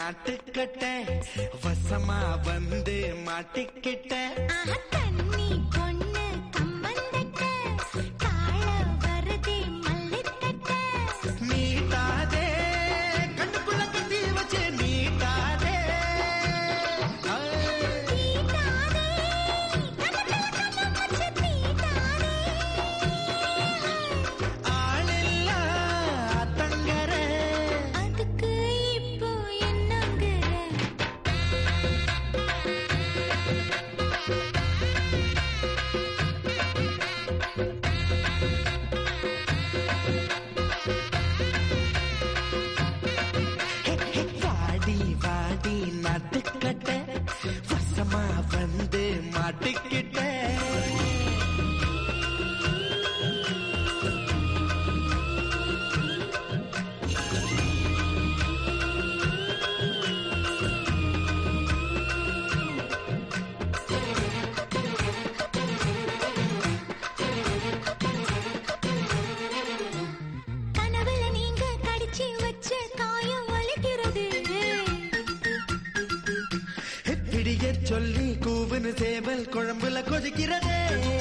நாட்டுக்கட்ட வசமா வந்து மாட்டிக்கிட்ட ஆஹா, தண்ணி பொண்ணு கம்மந்தட்ட, தாழ வருதே மல்லித்தட்ட. நீட்டாதே கண்ணுக்குள்ள கத்தி வச்சு நீட்டாதே ஆ. தீட்டாதே, கண்ணத்துல கண்ணம் வச்சு தீட்டாதே. ஆளில்லா தங்கர அதுக்கு இப்போ என்னங்கிற வாடி வாடி நாட்டுக்கட்ட வசமா வந்து மாட்டிக்கிட்ட கனவுல நீங்க கடிச்சு வச்ச காயம் வலிக்கிறது பிடிய சொல்லி கூவுன்னு சேவல் குழம்புல கொதிக்கிறதே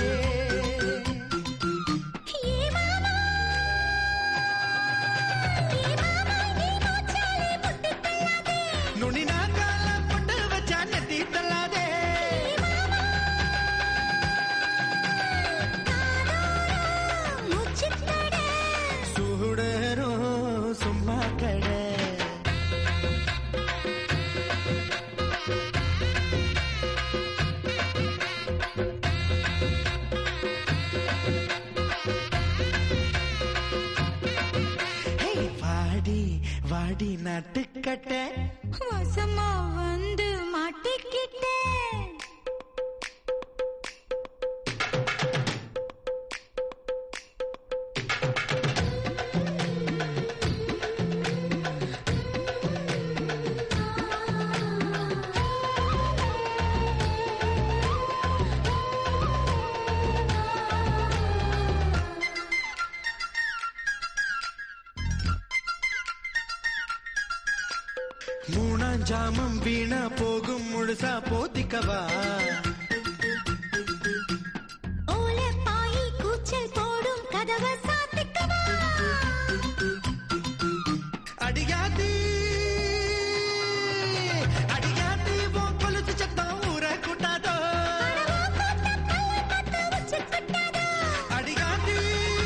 ஏ மாமா ஏ மாமா நீ மூச்சாலே முட்டி தள்ளாதே நுனி நாக்கால போட்டு வச்சா நெத்தி தள்ளாதே மூச்சு தட சூடரும் சும்மா கடை ஹேய், வாடி வாடி நாட்டுக்கட்ட வசமா வந்து மாட்டிக்கிட்டேன் மூணாம் ஜாமம் வீணா போகும் முழுசா போத்திக்கவா ஓல பாயி கூச்சல் போடும் கதவை சாத்திக்கவா அடியாத்தி அடியாத்தி உன் கொலுசு சத்தம் ஊர கூட்டாதோ அடியாத்தி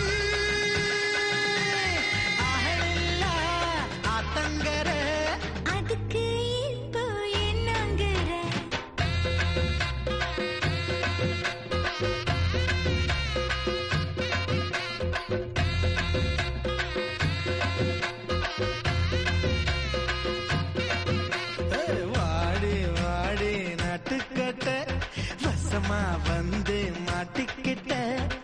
அகல்ல ஆத்தங்கர அதுக்கு இப்போ என்னங்கிற ஏய், வாடி வாடி நாட்டுக்கட்ட வசமா வந்து மாட்டிக்கிட்ட